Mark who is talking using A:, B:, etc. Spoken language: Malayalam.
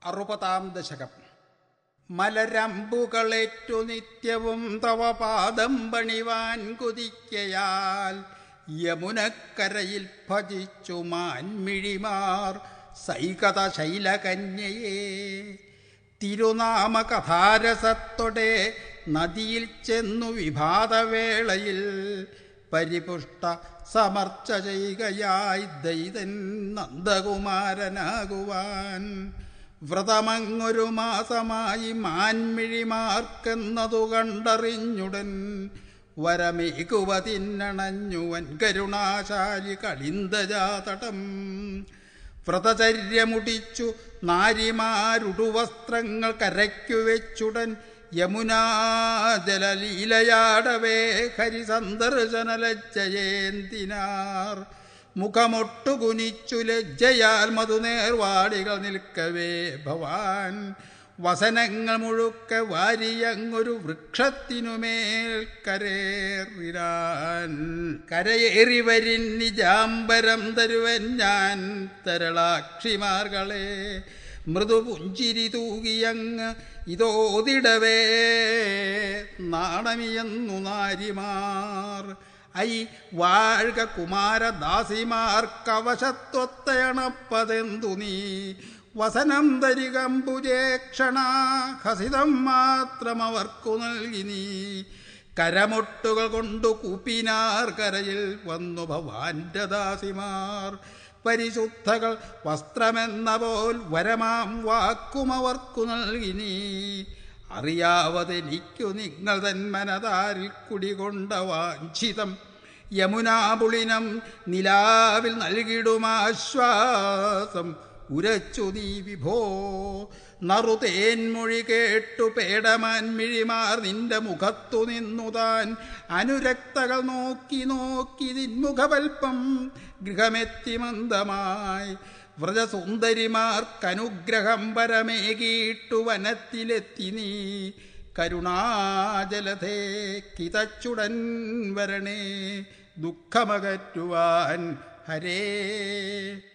A: അറുപതാം ദശകം മലരമ്പുകളേറ്റു നിത്യവും തവ പാദം പണിവാൻ കുതിക്കയാൽ യമുനക്കരയിൽ ഭജിച്ചു മാൻമിഴിമാർ സൈകത ശൈലകന്യയെ തിരുനാമ കഥാരസത്തോടെ നദിയിൽ ചെന്നു വിഭാതവേളയിൽ പരിപുഷ്ട സമർച്ച ചെയ്യുകയായി ദൈതൻ നന്ദകുമാരനാകുവാൻ വ്രതമങ്ങൊരു മാസമായി മാൻമിഴിമാർക്കെന്നതു കണ്ടറിഞ്ഞുടൻ വരമേകുവതിന്നണഞ്ഞുവൻ കരുണാശാലി കളിന്തജാതടം വ്രതചര്യമുടിച്ചു നാരിമാരുടുവസ്ത്രങ്ങൾ കരയ്ക്കു വെച്ചുടൻ യമുനാജലലീലയാടവേ ഹരിസന്ദർശനലജ്ജയേന്തിനാർ മുഖമൊട്ടു കുനിച്ചു ലജ്ജയാൽ മധുനേർവാടികൾ നിൽക്കവേ ഭവാൻ വസനങ്ങൾ മുഴുക്ക വാരിയങ്ങൊരു വൃക്ഷത്തിനുമേൽ കരേറിരാൻ കരയേറി വരിൻ നിജാംബരം തരുവൻ ഞാൻ തരളാക്ഷിമാർകളെ മൃദുപുഞ്ചിരി തൂകിയങ്ങ് ഇതോതിടവേ നാണമിയെന്നു നാരിമാർ ഐ വാഴ്ക കുമാരദാസിമാർക്കവശത്വത്തയണപ്പതെന്തു നീ വസനം തരികമ്പുജേക്ഷണ ഹസിതം മാത്രം അവർക്കു നൽകി നീ കരമൊട്ടുകൾ കൊണ്ടു കൂപ്പിനാർ കരയിൽ വന്നു ഭവാന്റെ ദാസിമാർ പരിശുദ്ധകൾ വസ്ത്രമെന്ന പോൽ വരമാം വാക്കും അവർക്കു നൽകി നീ അറിയാവതെനിക്കു നിങ്ങൾ തൻ മനതാരിൽ കുടികൊണ്ട വാഞ്ചിതം യമുനാപുളിനം നിലാവിൽ നൽകിടുമാശ്വാസം ഉരച്ചു നീ വിഭോ നറുതേൻമൊഴി കേട്ടു പേടമാൻ മിഴിമാർ നിന്റെ മുഖത്തു നിന്നു താൻ അനുരക്തകൾ നോക്കി നോക്കി നിൻമുഖവൽപ്പം ഗൃഹമെത്തി മന്ദമായി വ്രജസുന്ദരിമാർക്കനുഗ്രഹം പരമേകിയിട്ടു വനത്തിലെത്തി നീ കരുണാജലധേ കിതച്ചുടൻ വരണേ ദുഃഖമകറ്റുവാൻ ഹരേ